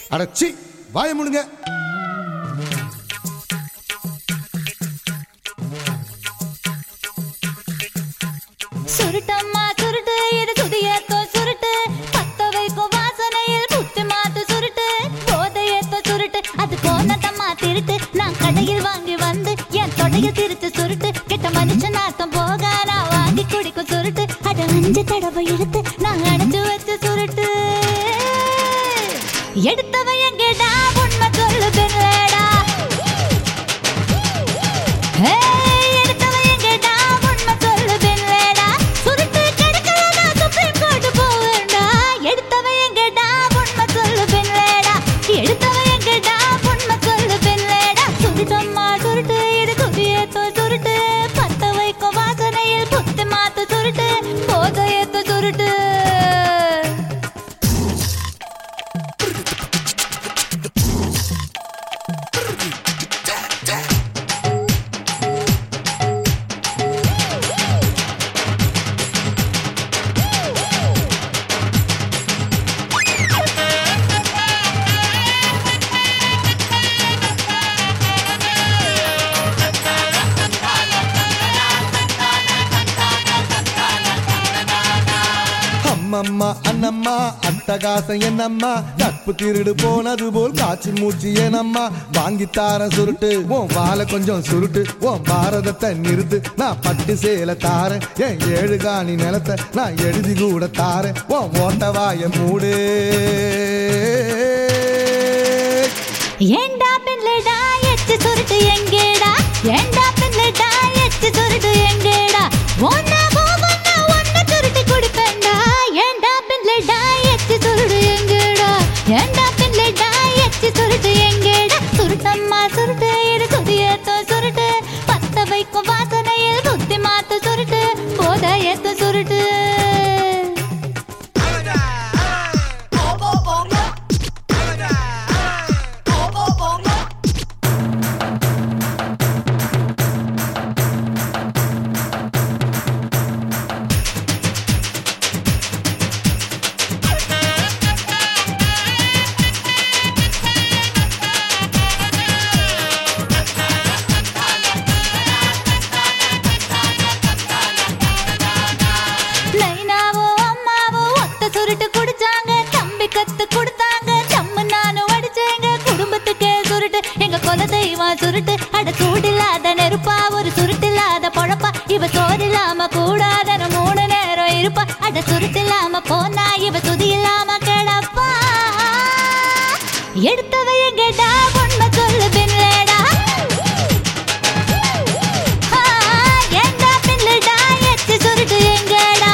அடச்சி வாய முடுங்க சுருட்டம்மா சுருட்டு இது சுதியத்தோ சுருட்டு பத்த வைக்கும் வாசனையில் புத்தி மாத்து சுருட்டு போதையத்தோ சுருட்டு அது கோணத்தம்மா திருட்டு நான் கடையில் வாங்கி வந்து என் தொடையில் திருத்து சுருட்டு கெட்ட மனுஷன் நாத்தம் போக நான் வாங்கி குடிக்கும் சுருட்டு அட அஞ்சு தடவை இழுத்து நான் அடைச்சு வச்ச சுருட்டு எடுத்தவன் எங்கடா உண்மை சொல்லு பெண்களேடா ஏய், எடுத்தவன் எங்கடா? உண்மை சொல்லு பெண்களேடா. சுருட்டு கெடுக்கலனா சுப்ரீம் கோர்ட் போவேண்டா. எடுத்தவன் எங்கடா? உண்மை சொல்லு பெண்களேடா. எடுத்தவன் எங்கடா? உண்மை சொல்லு பெண்களேடா. சுருட்டம்மா சுருட்டு, இது குதியேத்தோ சுருட்டு. பத்த வைக்கும் வாசனையில் புத்தி மாத்து சுருட்டு. போதையேத்தோ சுருட்டு அம்மம்மா அண்ணம்மா அட்டகாசம் என்னம்மா நட்பு திருடு போனது போல் காய்ச்சி மூச்சு ஏனம்மா வாங்கித்தார சுருட்டு உன் வாழை கொஞ்சம் சுருட்டு உன் பாரதத்தை நிறுத்து நான் பட்டு சேல தாரேன் என் ஏழு காணி நிலத்தை நான் எழுதி கூட தாரேன் உன் ஓட்ட வாய மூடு ஏண்டா பிள்ளைடா எச்சு சுருட்டு எங்கேடா ஏண்டா பிள்ளைடா எச்சு சுருட்டு எங்கேடா ஒன்ன போவொன்ன ஒன்ன சுருட்டி குடிப்பேன்டா ஏண்டா பிள்ளைடா எச்சு சுருட்டு எங்கேடா ஏண்டா பிள்ளைடா எச்சு சுருட்டு எங்கேடா சுருட்டம்மா சுருட்டு இது சுதியத்தோ சுருட்டு பத்த வைக்கும் வாசனையில் புத்தி மாத்து சுருட்டு போதையத்து சுருட்டு நைனாவோ அம்மாவோ ஒத்த சுருட்டு குடிச்சாங்க தம்பி கத்து கொடுத்தாங்க தம்மு நானும் அடிச்சேங்க குடும்பத்துக்கே சுருட்டு எங்க குல தெய்வம் சுருட்டு அட சூடில்லாத நெருப்பா ஒரு சுருட்டில்லாத பொழப்பா இவ சோறில்லாம கூடாத மூணு நேரம் இருப்பா அட சுருட்டில்லாம போனா இவ சுதி இல்லாம கிடப்பா எடுத்தவ எங்கடா உண்மை சொல்லு பின்லேடா ஆ, ஏண்டா பின்னுடா எச்சு சுருட்டு எங்கடா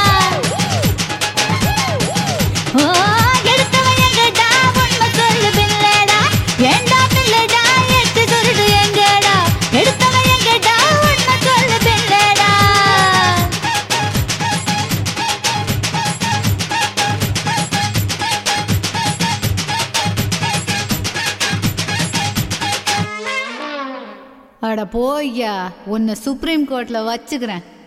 ஓ, எடுத்தவன் எங்கடா உண்மை சொல்லு பின்லேடா ஏண்டா பின்னுடா எச்சு சுருட்டு எங்கடா எடுத்தவன் எங்கடா உண்மை சொல்லு பின்லேடா அட போய்யா உன்னை சுப்ரீம் கோர்ட்ல வச்சுக்கிறேன்